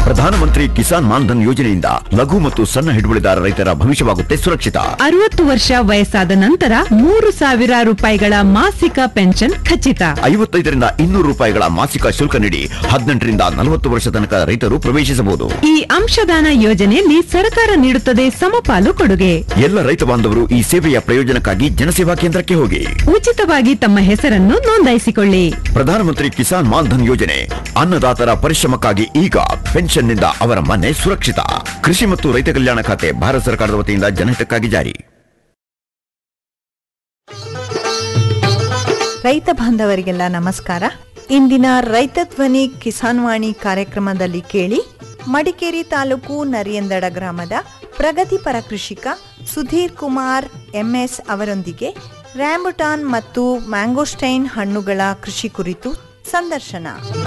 ಪ್ರಧಾನಮಂತ್ರಿ ಕಿಸಾನ್ ಮಾನ್ಧನ್ ಯೋಜನೆಯಿಂದ ಲಘು ಮತ್ತು ಸಣ್ಣ ಹಿಡುವಳಿದಾರ ರೈತರ ಭವಿಷ್ಯವಾಗುತ್ತೆ ಸುರಕ್ಷಿತ ಅರವತ್ತು ವರ್ಷ ವಯಸ್ಸಾದ ನಂತರ ಮೂರು ಸಾವಿರ ರೂಪಾಯಿಗಳ ಮಾಸಿಕ ಪೆನ್ಷನ್ ಖಚಿತ ಐವತ್ತೈದರಿಂದ ಇನ್ನೂರು ರೂಪಾಯಿಗಳ ಮಾಸಿಕ ಶುಲ್ಕ ನೀಡಿ ಹದಿನೆಂಟರಿಂದ ನಲವತ್ತು ವರ್ಷ ತನಕ ರೈತರು ಪ್ರವೇಶಿಸಬಹುದು ಈ ಅಂಶದಾನ ಯೋಜನೆಯಲ್ಲಿ ಸರ್ಕಾರ ನೀಡುತ್ತದೆ ಸಮಪಾಲು ಕೊಡುಗೆ ಎಲ್ಲ ರೈತ ಬಾಂಧವರು ಈ ಸೇವೆಯ ಪ್ರಯೋಜನಕ್ಕಾಗಿ ಜನಸೇವಾ ಕೇಂದ್ರಕ್ಕೆ ಹೋಗಿ ಉಚಿತವಾಗಿ ತಮ್ಮ ಹೆಸರನ್ನು ನೋಂದಾಯಿಸಿಕೊಳ್ಳಿ ಪ್ರಧಾನಮಂತ್ರಿ ಕಿಸಾನ್ ಮಾನ್ಧನ್ ಯೋಜನೆ ಅನ್ನದಾತರ ಪರಿಶ್ರಮಕ್ಕಾಗಿ ಈಗ ಪೆನ್ಷನ್ನಿಂದ ಅವರ ಮನೆ ಸುರಕ್ಷಿತ ಕೃಷಿ ಮತ್ತು ರೈತ ಕಲ್ಯಾಣ ಖಾತೆ ಭಾರತ ಸರ್ಕಾರದ ವತಿಯಿಂದ ಜನಹಿತಕ್ಕಾಗಿ ಜಾರಿ ರೈತ ಬಾಂಧವರಿಗೆಲ್ಲ ನಮಸ್ಕಾರ ಇಂದಿನ ರೈತ ಧ್ವನಿ ಕಿಸಾನ್ ವಾಣಿ ಕಾರ್ಯಕ್ರಮದಲ್ಲಿ ಕೇಳಿ ಮಡಿಕೇರಿ ತಾಲೂಕು ನರಿಯಂದಡ ಗ್ರಾಮದ ಪ್ರಗತಿಪರ ಕೃಷಿಕ ಸುಧೀರ್ ಕುಮಾರ್ ಎಂಎಸ್ ಅವರೊಂದಿಗೆ ರ್ಯಾಂಬುಟಾನ್ ಮತ್ತು ಮ್ಯಾಂಗೋಸ್ಟೈನ್ ಹಣ್ಣುಗಳ ಕೃಷಿ ಕುರಿತು ಸಂದರ್ಶನ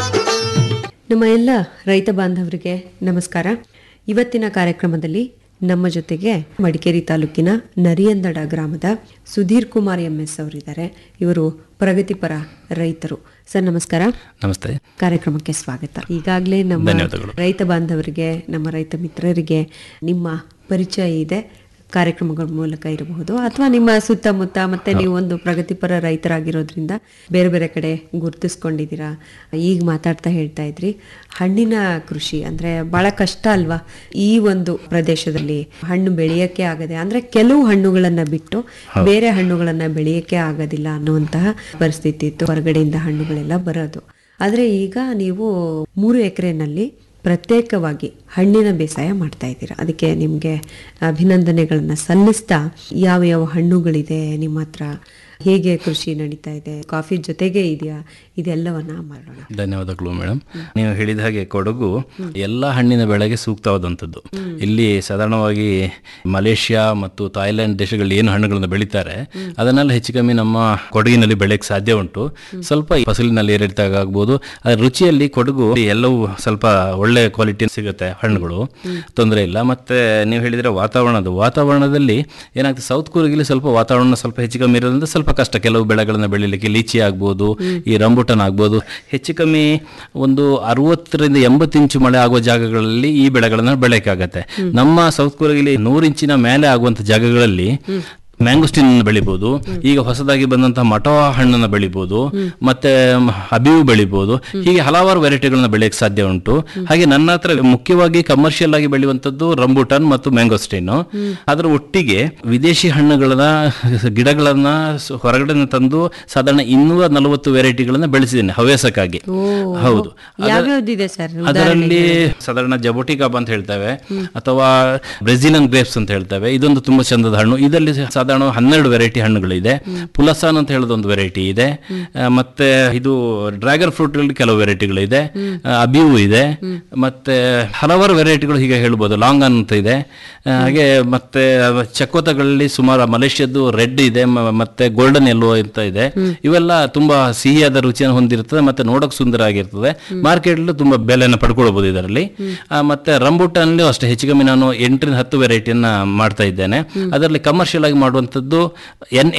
ನಮ್ಮ ಎಲ್ಲ ರೈತ ಬಾಂಧವರಿಗೆ ನಮಸ್ಕಾರ ಇವತ್ತಿನ ಕಾರ್ಯಕ್ರಮದಲ್ಲಿ ನಮ್ಮ ಜೊತೆಗೆ ಮಡಿಕೇರಿ ತಾಲೂಕಿನ ನರಿಯಂದಡ ಗ್ರಾಮದ ಸುಧೀರ್ ಕುಮಾರ್ ಎಂ ಎಸ್ ಅವರಿದ್ದಾರೆ ಇವರು ಪ್ರಗತಿಪರ ರೈತರು ಸರ್ ನಮಸ್ಕಾರ ನಮಸ್ತೆ ಕಾರ್ಯಕ್ರಮಕ್ಕೆ ಸ್ವಾಗತ ಈಗಾಗಲೇ ನಮ್ಮ ಧನ್ಯವಾದಗಳು. ರೈತ ಬಾಂಧವರಿಗೆ ನಮ್ಮ ರೈತ ಮಿತ್ರರಿಗೆ ನಿಮ್ಮ ಪರಿಚಯ ಇದೆ ಕಾರ್ಯಕ್ರಮಗಳ ಮೂಲಕ ಇರಬಹುದು ಅಥವಾ ನಿಮ್ಮ ಸುತ್ತಮುತ್ತ ಮತ್ತೆ ನೀವು ಒಂದು ಪ್ರಗತಿಪರ ರೈತರಾಗಿರೋದ್ರಿಂದ ಬೇರೆ ಬೇರೆ ಕಡೆ ಗುರುತಿಸ್ಕೊಂಡಿದ್ದೀರಾ ಈಗ ಮಾತಾಡ್ತಾ ಹೇಳ್ತಾ ಇದ್ರಿ ಹಣ್ಣಿನ ಕೃಷಿ ಅಂದ್ರೆ ಬಹಳ ಕಷ್ಟ ಅಲ್ವಾ ಈ ಒಂದು ಪ್ರದೇಶದಲ್ಲಿ ಹಣ್ಣು ಬೆಳೆಯಕ್ಕೆ ಆಗದೆ ಅಂದ್ರೆ ಕೆಲವು ಹಣ್ಣುಗಳನ್ನ ಬಿಟ್ಟು ಬೇರೆ ಹಣ್ಣುಗಳನ್ನ ಬೆಳೆಯಕ್ಕೆ ಆಗೋದಿಲ್ಲ ಅನ್ನುವಂತಹ ಪರಿಸ್ಥಿತಿ ಇತ್ತು ಹೊರಗಡೆಯಿಂದ ಹಣ್ಣುಗಳೆಲ್ಲ ಬರೋದು ಆದ್ರೆ ಈಗ ನೀವು ಮೂರು ಎಕರೆನಲ್ಲಿ ಪ್ರತ್ಯೇಕವಾಗಿ ಹಣ್ಣಿನ ಬೇಸಾಯ ಮಾಡ್ತಾ ಇದ್ದೀರಾ ಅದಕ್ಕೆ ನಿಮಗೆ ಅಭಿನಂದನೆಗಳನ್ನ ಸಲ್ಲಿಸ್ತಾ ಯಾವ ಯಾವ ಹಣ್ಣುಗಳಿದೆ ನಿಮ್ಮ ಹತ್ರ ಹೇಗೆ ಕೃಷಿ ನಡೀತಾ ಇದೆ ಕಾಫಿ ಜೊತೆಗೆ ಇದೆಯಾ ಇದೆಲ್ಲವನ್ನ ಮಾಡೋಣ ಧನ್ಯವಾದಗಳು ಮೇಡಮ್ ನೀವು ಹೇಳಿದ ಹಾಗೆ ಕೊಡಗು ಎಲ್ಲ ಹಣ್ಣಿನ ಬೆಳೆಗೆ ಸೂಕ್ತವಾದಂಥದ್ದು ಇಲ್ಲಿ ಸಾಧಾರಣವಾಗಿ ಮಲೇಷ್ಯಾ ಮತ್ತು ಥಾಯ್ಲೆಂಡ್ ದೇಶಗಳಲ್ಲಿ ಏನು ಹಣ್ಣುಗಳನ್ನು ಬೆಳೀತಾರೆ ಅದನ್ನೆಲ್ಲ ಹೆಚ್ಚು ಕಮ್ಮಿ ನಮ್ಮ ಕೊಡಗಿನಲ್ಲಿ ಬೆಳೆಯಕ್ಕೆ ಸಾಧ್ಯ ಉಂಟು ಸ್ವಲ್ಪ ಈ ಫಸಲಿನಲ್ಲಿ ಏರಿಳಿತಾಗ ಆಗ್ಬೋದು ಅದ್ರ ರುಚಿಯಲ್ಲಿ ಕೊಡಗು ಎಲ್ಲವೂ ಸ್ವಲ್ಪ ಒಳ್ಳೆ ಕ್ವಾಲಿಟಿ ಸಿಗುತ್ತೆ ಹಣ್ಣುಗಳು ತೊಂದರೆ ಇಲ್ಲ ಮತ್ತೆ ನೀವು ಹೇಳಿದ್ರೆ ವಾತಾವರಣದ ವಾತಾವರಣದಲ್ಲಿ ಏನಾಗ್ತದೆ ಸೌತ್ ಕೂರ್ಗಿಲಿ ಸ್ವಲ್ಪ ವಾತಾವರಣ ಸ್ವಲ್ಪ ಹೆಚ್ಚು ಕಮ್ಮಿ ಇರೋದ್ರಿಂದ ಸ್ವಲ್ಪ ಕಷ್ಟ ಕೆಲವು ಬೆಳೆಗಳನ್ನ ಬೆಳಿಲಿಕ್ಕೆ ಲೀಚಿ ಆಗ್ಬೋದು ಈ ರಂಬುಟನ್ ಆಗ್ಬೋದು ಹೆಚ್ಚು ಕಮ್ಮಿ ಒಂದು ಅರವತ್ತರಿಂದ ಎಂಬತ್ತು ಇಂಚು ಮಳೆ ಆಗುವ ಜಾಗಗಳಲ್ಲಿ ಈ ಬೆಳೆಗಳನ್ನ ಬೆಳೆಯಕ್ಕಾಗತ್ತೆ ನಮ್ಮ ಸೌತ್ ಕೂರ್ಗಿಲಿ ನೂರು ಇಂಚಿನ ಮೇಲೆ ಆಗುವಂತ ಜಾಗಗಳಲ್ಲಿ ಮ್ಯಾಂಗೋಸ್ಟಿನ್ ಬೆಳಿಬೋದು ಈಗ ಹೊಸದಾಗಿ ಬಂದಂತಹ ಮಟವಾ ಹಣ್ಣನ್ನು ಬೆಳಿಬೋದು ಮತ್ತೆ ಅಬಿವು ಬೆಳಿಬೋದು ಹೀಗೆ ಹಲವಾರು ವೆರೈಟಿಗಳನ್ನ ಬೆಳೆಯಕ್ಕೆ ಸಾಧ್ಯ ಉಂಟು ಹಾಗೆ ನನ್ನ ಹತ್ರ ಮುಖ್ಯವಾಗಿ ಕಮರ್ಷಿಯಲ್ ಆಗಿ ಬೆಳೆಯುವಂತದ್ದು ರಂಬುಟನ್ ಮತ್ತು ಮ್ಯಾಂಗೋಸ್ಟಿನ್ ಅದರ ಒಟ್ಟಿಗೆ ವಿದೇಶಿ ಹಣ್ಣುಗಳನ್ನ ಗಿಡಗಳನ್ನ ಸ- ಹೊರಗಡೆ ತಂದು ಸಾಧಾರಣ ಇನ್ನೂರ ನಲವತ್ತು ವೆರೈಟಿಗಳನ್ನ ಬೆಳೆಸಿದ್ದೇನೆ ಹವ್ಯಾಸಕ್ಕಾಗಿ ಹೌದು ಅದರ- ಯಾವ್ಯಾವ್ದಿದೆ ಸರ್ ಅದರಲ್ಲಿ ಸಾಧಾರಣ ಜಬೋಟಿಕಾಬ್ ಅಂತ ಹೇಳ್ತೇವೆ ಅಥವಾ ಬ್ರೆಜಿಲಿಯನ್ ಗ್ರೇಪ್ಸ್ ಅಂತ ಹೇಳ್ತೇವೆ ಇದೊಂದು ತುಂಬಾ ಚಂದದ ಹಣ್ಣು ಇದರಲ್ಲಿ ಸಾಧಾರಣ ಹನ್ನೆರಡು ವೆರೈಟಿ ಹಣ್ಣುಗಳಿದೆ ಪುಲಸಾನ್ ಅಂತ ಹೇಳೋದೊಂದು ವೆರೈಟಿ ಇದೆ ಆ, ಮತ್ತೆ ಇದು ಡ್ರ್ಯಾಗನ್ ಫ್ರೂಟ್ ಅಲ್ಲಿ ಕೆಲವು ವೆರೈಟಿಗಳಿದೆ ಅಬಿಯು ಇದೆ ಮತ್ತೆ ಹಲವಾರು ವೆರೈಟಿಗಳು ಹೀಗೆ ಹೇಳ್ಬೋದು ಲಾಂಗ್ ಅಂತ ಇದೆ ಆ, ಹಾಗೆ ಮತ್ತೆ ಚಕೋತಗಳಲ್ಲಿ ಸುಮಾರು ಮಲೇಷ್ಯಾದ್ದು ರೆಡ್ ಇದೆ ಮ- ಮತ್ತೆ ಗೋಲ್ಡನ್ ಎಲ್ಲೋ ಅಂತ ಇದೆ ಇವೆಲ್ಲ ತುಂಬಾ ಸಿಹಿಯಾದ ರುಚಿಯನ್ನು ಹೊಂದಿರ್ತದೆ ಮತ್ತೆ ನೋಡಕ್ ಸುಂದರ ಆಗಿರ್ತದೆ ಮಾರ್ಕೆಟ್ ತುಂಬಾ ಬೆಲೆಯನ್ನು ಪಡ್ಕೊಳ್ಬಹುದು ಇದರಲ್ಲಿ ಆ, ಮತ್ತೆ ರಂಬುಟಾನಲ್ಲಿ ಅಷ್ಟೇ ಹೆಚ್ಚು ಕಮ್ಮಿ ನಾನು ಎಂಟರಿಂದ ಹತ್ತು ವೆರೈಟಿಯನ್ನ ಮಾಡ್ತಾ ಇದ್ದೇನೆ ಅದರಲ್ಲಿ ಕಮರ್ಷಿಯಲ್ ಆಗಿ ಮಾಡುವಂಥದ್ದು ಎನ್